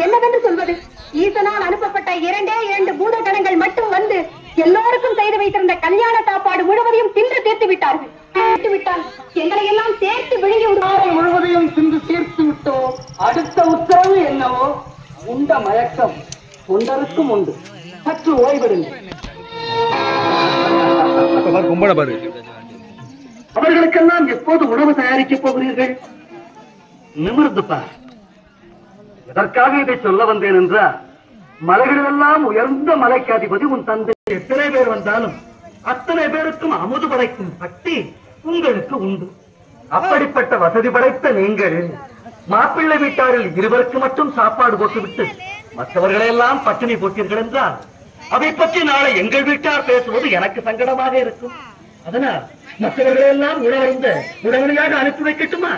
என்னவென்று சொல்வது ஈசனால் அனுப்பப்பட்ட இரண்டே இரண்டு பூத கணங்கள் மட்டும் வந்து எல்லோருக்கும் செய்து வைத்திருந்த கல்யாண சாப்பாடு முழுவதையும் தின்று தீர்த்து விட்டார்கள் தீர்த்து விட்டால் எங்களை எல்லாம் சேர்த்து விழுங்கி விடுவார்கள் முழுவதையும் தின்று தீர்த்து விட்டோம் அடுத்த உத்தரவு என்னவோ உண்ட மயக்கம் தொண்டருக்கும் உண்டு சற்று ஓய்வெடுங்கள் அப்ப பாரு கும்பட பாரு அவர்களுக்கெல்லாம் எப்போது உணவு தயாரிக்கப் போகிறீர்கள் நிமிர்ந்து பார் எதற்காக இதை சொல்ல வந்தேன் என்றால் மலைகளிலெல்லாம் உயர்ந்த மலைக்கு அதிபதி உன் தந்தை எத்தனை பேர் வந்தாலும் அத்தனை பேருக்கும் அமுது படைக்கும் சக்தி உங்களுக்கு உண்டு அப்படிப்பட்ட வசதி படைத்த நீங்கள் மாப்பிள்ளை வீட்டாரில் இருவருக்கு மட்டும் சாப்பாடு போட்டுவிட்டு மற்றவர்களெல்லாம் பட்டினி போட்டீர்கள் என்றால் அதை பற்றி நாளை எங்கள் வீட்டார் பேசுவது எனக்கு சங்கடமாக இருக்கும் அதனால் மற்றவர்களெல்லாம் உணவருந்த உடனடியாக அனுப்பி வைக்கட்டுமா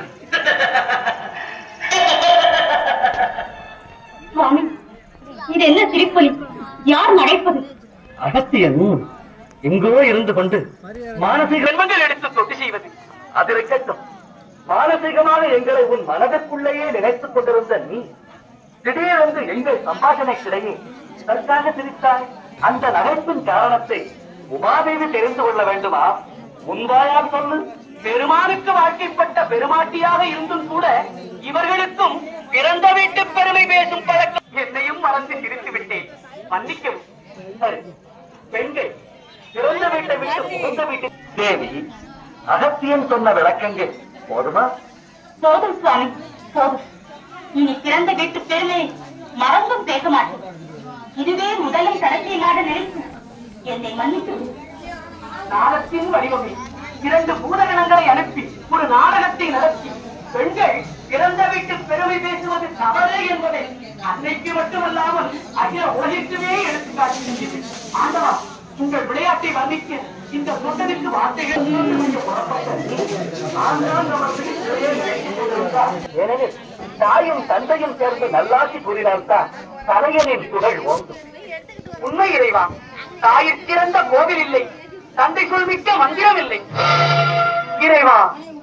சுவாமி இது என்ன சிரிப்பொலி யார் நடைப்பது அகத்தியன் எங்கோ இருந்து கொண்டு மானசீக ஜென்மங்கள் எடுத்து தொட்டு செய்வது அது இருக்கட்டும் மானசீகமாக எங்களை உன் மனதுக்குள்ளேயே நினைத்துக் கொண்டிருந்த நீ திடீரென்று எங்கள் சம்பாஷணைக்கிடையே இதற்காக சிரித்தாய் அந்த நகைப்பின் காரணத்தை உமாதேவி தெரிந்து கொள்ள வேண்டுமா உன்வாயால் சொல்லு பெருமானுக்கு வாழ்க்கைப்பட்ட பெருமாட்டியாக இருந்தும் கூட இவர்களுக்கும் பிறந்த வீட்டு பெருமை பேசும் பழக்கம் என்னையும் மறந்து சிரித்து விட்டேன் மன்னிக்கவும் சரி பெண்கள் பிறந்த வீட்டை விட்டு புகுந்த வீட்டு தேவி அகத்தியன் சொன்ன விளக்கங்கள் போதுமா போதும் சுவாமி போதும் இனி பிறந்த வீட்டு பெருமை மறந்தும் பேச மாட்டேன் இதுவே முதலில் கடைசியிலாத நினைப்பு என்னை மன்னித்து விடு. நாடத்தின் வடிவமே இரண்டு பூதகணங்களை அனுப்பி ஒரு நாடகத்தை நடத்தி பெண்கள் பிறந்த வீட்டு பெருமை பேசுவது தவறு என்பதை அன்னைக்கு மட்டுமல்லாமல் அகில உலகிற்குமே எடுத்துக்காட்டுகின்றது ஆண்டவா உங்கள் விளையாட்டை வர்ணிக்க இந்த சொட்டனுக்கு வார்த்தைகள் கொஞ்சம் புறப்பட்டது. நான் தான் நமக்கு இதையே நினைத்துக் கொண்டிருந்தார். ஏனெனில் தாயும் தந்தையும் சேர்ந்து நல்லாட்சி கூறினால்தான் தலையனின் புகழ் ஓங்கும் உண்மை இறைவா தாயிற் சிறந்த கோவில் இல்லை தந்தை சொல்மிக்க மந்திரம் இல்லை இறைவா